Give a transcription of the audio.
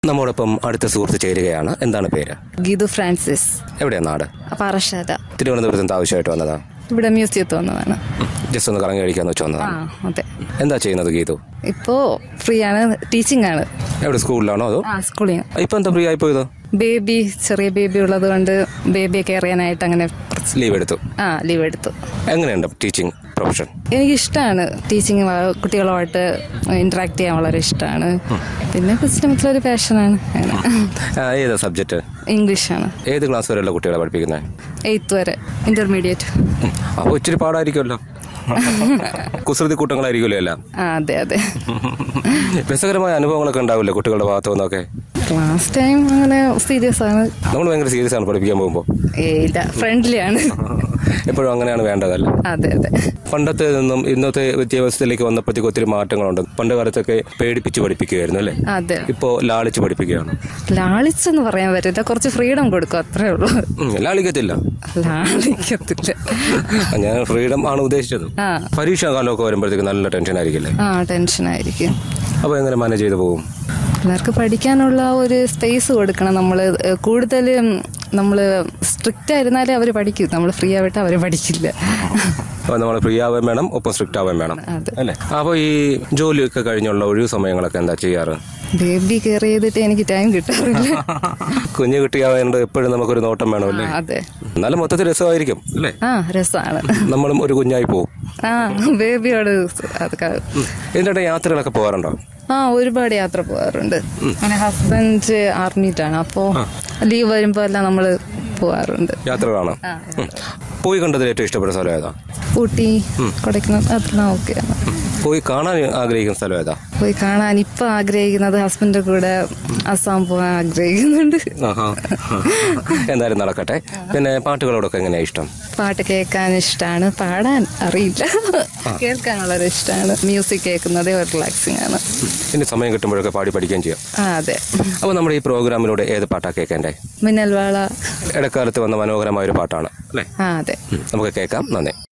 നമ്മോടൊപ്പം അടുത്ത സുഹൃത്ത് ചേരുകയാണ് എന്താണ് പേര് ഗീതു ഫ്രാൻസിസ് എവിടെയാ നാട് പാറശാല തിരുവനന്തപുരത്ത് നിന്ന് ആവശ്യമായിട്ട് വന്നതാ ഇവിടെ മ്യൂസിയത്തിൽ വന്നതാണ് ജസ്റ്റ് ഒന്ന് കറങ്ങി കഴിക്കാന്ന് വെച്ച് ആ വന്നതാണ് അതെ എന്താ ചെയ്യുന്നത് ഗീതു ഇപ്പോ ഫ്രീ ആണ് ടീച്ചിങ് ആണ് എവിടെ സ്കൂളിലാണോ അതോ ആ സ്കൂളിൽ ഇപ്പൊ എന്താ ഫ്രീ ആയി പോയത് ബേബി ചെറിയ ബേബി ഉള്ളത് കൊണ്ട് ബേബിയെ കെയർ ചെയ്യാനായിട്ട് അങ്ങനെ കുറച്ച് ലീവ് എടുത്തു ആ ലീവ് എടുത്തു എങ്ങനെയുണ്ട് ടീച്ചിങ് പ്രൊഫഷൻ എനിക്കിഷ്ടമാണ് ടീച്ചിങ് കുട്ടികളുമായിട്ട് ഇന്ററാക്ട് ചെയ്യാൻ വളരെ ഇഷ്ടമാണ് പിന്നെ പുസ്തകത്തിലൊരു ഒരു പാഷനാണ് അങ്ങനെ ഏതാ സബ്ജക്റ്റ് ഇംഗ്ലീഷാണ് ഏത് ക്ലാസ് വരെയുള്ള കുട്ടികളെ പഠിപ്പിക്കുന്നത് എയ്ത്ത് വരെ ഇന്റർമീഡിയറ്റ് അപ്പോൾ ഇച്ചിരി പാടായിരിക്കുമല്ലോ കുസൃതി കൂട്ടങ്ങളായിരിക്കുമല്ലോ എല്ലാം ആ അതെ അതെ രസകരമായ അനുഭവങ്ങളൊക്കെ ഉണ്ടാവില്ലേ കുട്ടികളുടെ ഭാഗത്തു നിന്നൊക്കെ ക്ലാസ് ടൈം അങ്ങനെ സീരിയസ് ആണ് നമ്മൾ ഭയങ്കര സീരിയസ് ആണ് പഠിപ്പിക്കാൻ പോകുമ്പോൾ ഏയ് ഇല്ല ഫ്രണ്ട്ലി ആണ് എപ്പോഴും അങ്ങനെയാണ് വേണ്ടതല്ല അതെ അതെ പണ്ടത്തെ നിന്നും ഇന്നത്തെ വിദ്യാഭ്യാസത്തിലേക്ക് വന്നപ്പോഴത്തേക്ക് ഒത്തിരി മാറ്റങ്ങളുണ്ട് പണ്ട് കാലത്തൊക്കെ പേടിപ്പിച്ച് പഠിപ്പിക്കുകയായിരുന്നു അല്ലേ അതെ ഇപ്പോൾ ലാളിച്ച് പഠിപ്പിക്കുകയാണ് ലാളിച്ചെന്ന് പറയാൻ പറ്റില്ല കുറച്ച് ഫ്രീഡം കൊടുക്കും അത്രേ ഉള്ളൂ ഉം, ലാളിക്കത്തില്ല ലാളിക്കത്തില്ല ഞാൻ ഫ്രീഡം ആണ് ഉദ്ദേശിച്ചത് ആ പരീക്ഷാ കാലമൊക്കെ വരുമ്പോഴത്തേക്ക് നല്ല ടെൻഷൻ ആയിരിക്കില്ലേ ആ ടെൻഷനായിരിക്കും അപ്പോൾ എങ്ങനെ മാനേജ് ചെയ്ത് പോകും പിള്ളേർക്ക് പഠിക്കാനുള്ള ഒരു സ്പേസ് കൊടുക്കണം നമ്മൾ കൂടുതൽ നമ്മൾ സ്ട്രിക്റ്റ് ആയിരുന്നാലേ അവർ പഠിക്കും നമ്മൾ ഫ്രീ ആവിട്ട് അവർ പഠിക്കില്ല അപ്പോൾ നമ്മൾ ഫ്രീ ആവാൻ വേണം ഒപ്പം സ്ട്രിക്റ്റ് ആവാൻ വേണം അതെ. അല്ലേ അപ്പോൾ ഈ ജോലിയൊക്കെ കഴിഞ്ഞുള്ള ഒഴിവ് സമയങ്ങളൊക്കെ എന്താ ചെയ്യാറ് ബേബി കെയർ ചെയ്തിട്ട് എനിക്ക് ടൈം കിട്ടാറില്ല കുഞ്ഞു കുട്ടിയാവേണ്ട എപ്പോഴും നമുക്കൊരു നോട്ടം വേണമല്ലേ ആ, അതെ എന്നാലും മൊത്തത്തിൽ രസമായിരിക്കും അല്ലേ ആ രസമാണ് നമ്മളും ഒരു കുഞ്ഞായി പോകും ആ ബേബിയോട് അതൊക്കെ ഇതിൻ്റെ യാത്രകളൊക്കെ പോകാറുണ്ടോ ആ ഒരുപാട് യാത്ര പോകാറുണ്ട് അങ്ങനെ ഹസ്ബൻഡ് ആർമിയിലാണ് അപ്പോ ലീവ് വരുമ്പോ എല്ലാം നമ്മള് പോവാറുണ്ട് യാത്രകളാണ് ഉം. പോയി കണ്ടതിൽ ഏറ്റവും ഇഷ്ടപ്പെട്ട സ്ഥലം ഏതാ ഊട്ടി കൊടൈക്കനാൽ അതെല്ലാം ഓക്കെയാണ് പോയി കാണാൻ ആഗ്രഹിക്കുന്ന സ്ഥലം ഏതാ പോയി കാണാൻ ഇപ്പൊ ആഗ്രഹിക്കുന്നത് ഹസ്ബൻഡിന്റെ കൂടെ അസാം പോകാൻ ആഗ്രഹിക്കുന്നുണ്ട് ആഹാ. എന്തായാലും നടക്കട്ടെ പിന്നെ പാട്ടുകളോടൊക്കെ എങ്ങനെയാ ഇഷ്ടം പാട്ട് കേൾക്കാൻ ഇഷ്ടമാണ് പാടാൻ അറിയില്ല കേൾക്കാൻ വളരെ ഇഷ്ടമാണ് മ്യൂസിക് കേൾക്കുന്നതേ ഒരു റിലാക്സിങ് ആണ് ഇനി സമയം കിട്ടുമ്പോഴൊക്കെ പാടി പഠിക്കുകയും ചെയ്യാം ആ അതെ അപ്പോൾ നമ്മുടെ ഈ പ്രോഗ്രാമിലൂടെ ഏത് പാട്ടാ കേൾക്കേണ്ടേ മിന്നൽവാള ഇടക്കാലത്ത് വന്ന മനോഹരമായ ഒരു പാട്ടാണ് അല്ലേ ആ അതെ ഉം. നമുക്ക് കേൾക്കാം നന്ദി